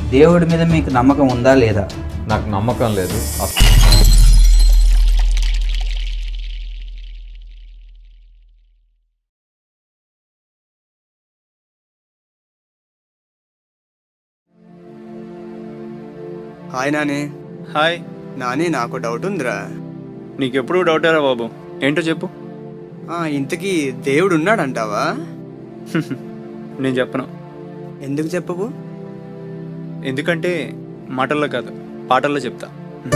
దేవుడి మీద మీకు నమ్మకం ఉందా లేదా నాకు నమ్మకం లేదు అస్- హాయ్ నాని హాయ్ నాని నాకు డౌట్ ఉందిరా నీకెప్పుడు డౌటరా బాబు ఏంటో చెప్పు ఆ, ఇంతకీ దేవుడు ఉన్నాడంటావా నేను చెప్పను ఎందుకు చెప్పవు ఎందుకంటే మాటల్లో కాదు పాటల్లో చెప్తా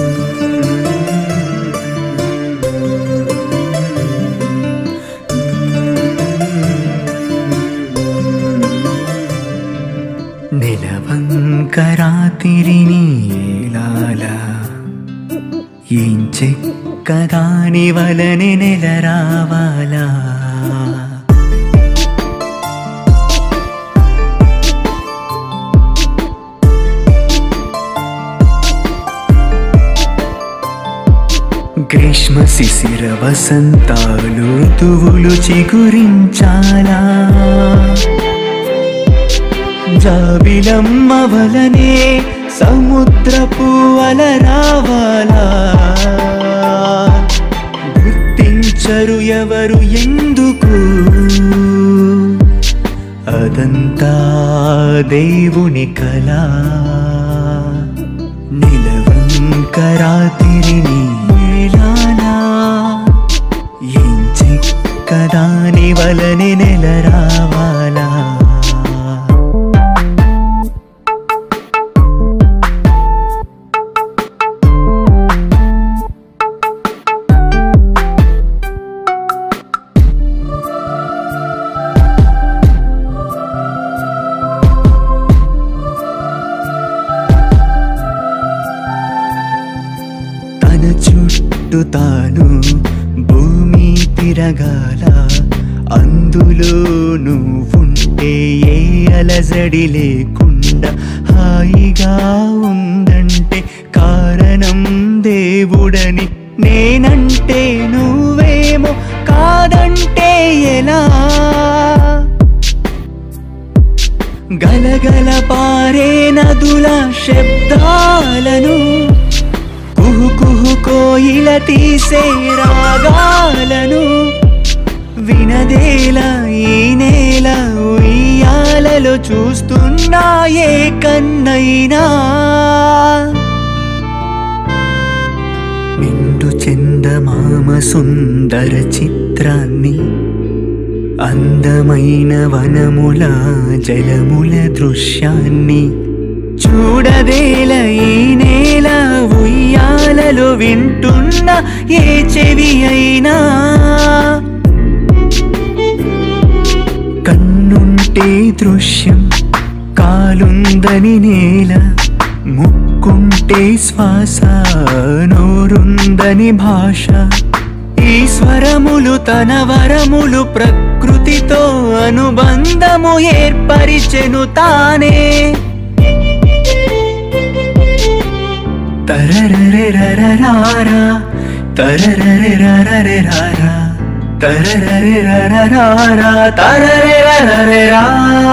నిలవంకరాతిరిని ఏలాల ఏం చెక్కదాని వలని నెల రావాలా గ్రీష్మ శిశిర వసంతాలు ఋతువులు చిగురించాలా జాబిలమ్మ వలనే సముద్రపు అల రావాలా గుర్తించరు ఎవరు ఎందుకు అదంతా దేవుని కళ నిలవంకరాతిరిని ఏలానా ఏం చెక్కదాని వలని నెల రావాలా తన చుట్టూ తాను భూమి తిరగాల అందులో నువ్వుంటే ఏ అలజడి లేకుండా హాయిగా ఉందంటే కారణం దేవుడని నేనంటే నువ్వేమో కాదంటే ఎలా గలగల పారే నదుల శబ్దాలను కుహు కుహు కోయిల తీసే రాగాలను వినదేల ఈ నేల ఉయ్యాలలో చూస్తున్నా ఏ కన్నైనా నిండు చందమామ సుందర చిత్రాన్ని అందమైన వనముల జలముల దృశ్యాన్ని చూడదేల ఈ నేల ఉయ్యాలలో వింటున్న ఏ చెవి అయినా కన్నుంటే దృశ్యం కాలుందని నేల ముక్కుంటే శ్వాస నోరుందని భాష ఈశ్వరములు తన వరములు ప్రకృతితో అనుబంధము ఏర్పరిచెను తానే తరరరెరరరారా తరరరెరరరెరారా తరరరెరరరారా తరరరెరరరెరా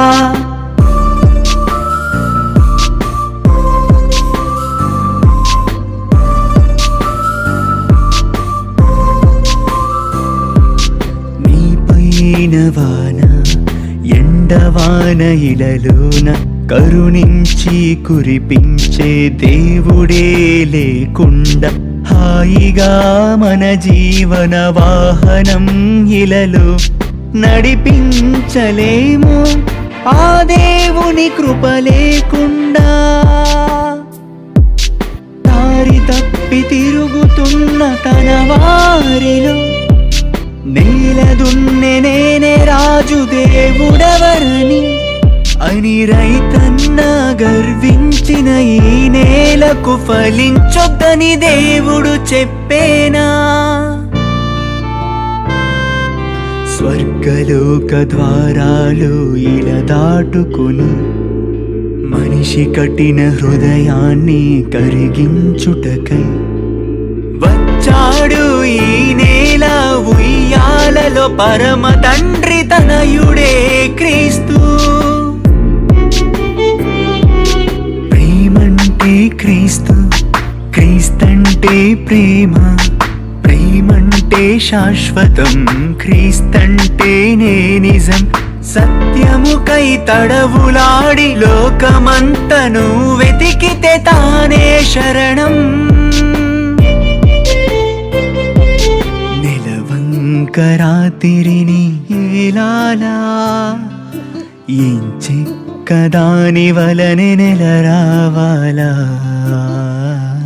నీపైన వాన ఎండవాన ఇలలోన కరుణించి కురిపించే దేవుడే లేకుండా హాయిగా మన జీవన వాహనం ఇలలో నడిపించలేము ఆ దేవుని కృప లేకుండా దారి తప్పి తిరుగుతున్న తన వారిలో నేల దున్నె నేనే రాజు దేవుడవరని అని రైతన్న గర్వించిన ఈ నేలకు ఫలించొద్దని దేవుడు చెప్పేనా స్వర్గలోక ద్వారాలు ఇలా దాటుకుని మనిషి కఠిన హృదయాన్ని కరిగించుటకై వచ్చాడు ఈ నేల ఉయ్యాలలో పరమ తండ్రి తనయుడే క్రీస్తు ప్రేమ ప్రేమ ప్రేమంటే శాశ్వతం క్రీస్తంటే నే నిజం సత్యముకై తడవులాడి లోకమంతను వెతికితే తానే శరణం నిలవంకరాతిరిని ఏలాలా ఏం చెక్కదాని వలనే నెల రావాలా